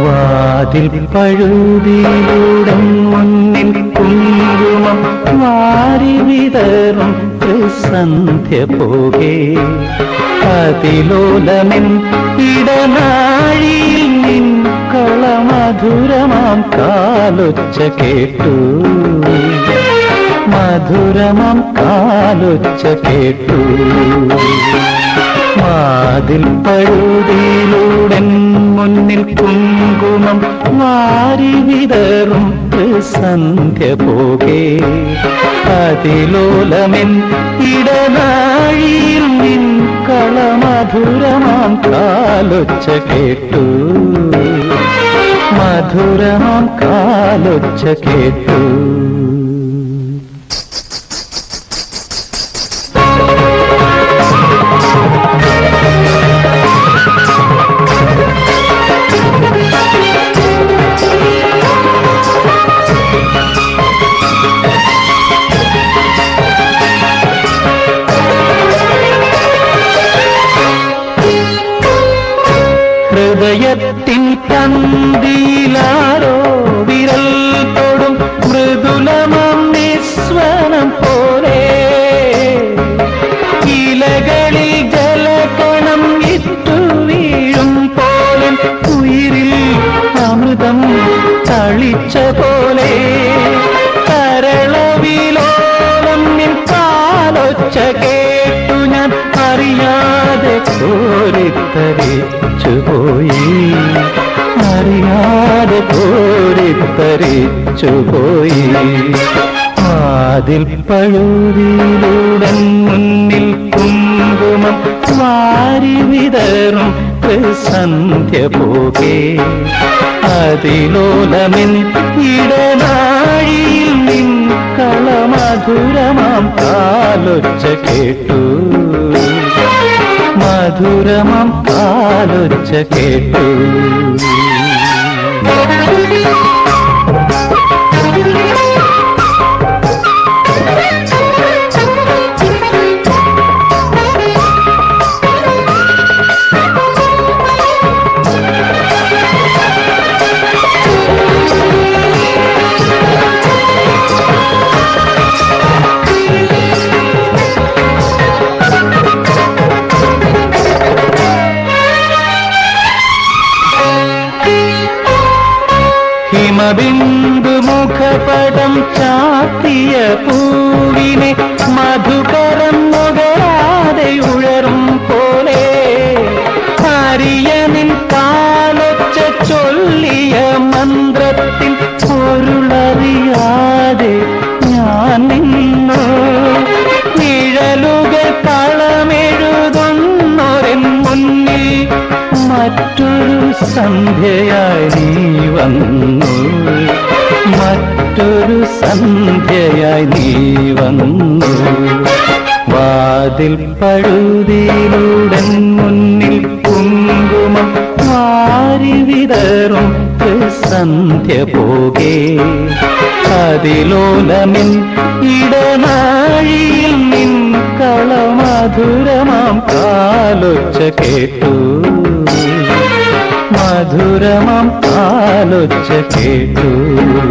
വാതിൽ പഴുതിയിലൂടെ മുന്നിൽ കുങ്കുമം വാരി വിതറും സന്ധ്യ പോകെ അതിലോലമെൻ ഇടനാഴിയിൽ നിൻ കളമധുരമാം കാലൊച്ച കേട്ടു മധുരമാം കാലൊച്ച കേട്ടു വാതിൽ പഴുതിയിലൂടെ മുന്നിൽ കുങ്കുമം വാരി വിതറും സന്ധ്യ പോകെ അതിലോലമെൻ ഇടനാഴിയിൽ നിൻ കളമധുരമാം കാലൊച്ച കേട്ടു മധുരമാം കാലൊച്ച കേട്ടു ഹൃദയത്തിൻ തന്തിയിലാരോ വിരൽ തൊടും മൃദുലമം നിസ്വനം പോലെ ഇലകളിൽ ജലകണം ഇട്ടു വീഴും പോലെ ഉയിരിൽ അമൃതം തളിച്ച പോലെ കരളവിലോലം നിൻ കാലൊച്ച കേട്ടു ഞാൻ അറിയാതെ കോരിത്തരിച്ചുപോയി അറിയാതെ കോരിത്തരിച്ചുപോയി ആതിൽ പഴുതിയിലൂടെ മുന്നിൽ കുങ്കുമം വാരി വിതറും സന്ധ്യ പോകെ അതിലോലമെൻ ഇടനാഴിയിൽ നിൻ കളമധുരമാം കാലൊച്ച കേട്ടു മധുരമാം കാലൊച്ച കേട്ടു ഹിമബിന്ദു മുഖപടം ചാത്തിയ പൂവിനെ മധുകരം നുകരാതെ ഉഴറും പോലെ ഹരിയനിൻ കാലൊച്ച ചൊല്ലിയ മന്ത്രത്തിൻ പൊരുളറിയാതെ ഞാൻ നിന്നു നിഴലുകൾ കളമെഴുതുന്നൊരൻ മുന്നിൽ മറ്റൊരു സന്ധ്യയായി നീ വന്നു മറ്റൊരു സന്ധ്യയായി നീ വന്നു വാതിൽ പഴുതിയിലൂടെ മുന്നിൽ കുങ്കുമം വാരി വിതറും സന്ധ്യ പോകെ അതിലോലമിൻ ഇടനാഴിയിൽ നിൻ കളമധുരമാം കാലൊച്ച കേട്ടു മധുരമാം കാലൊച്ച കേട്ടു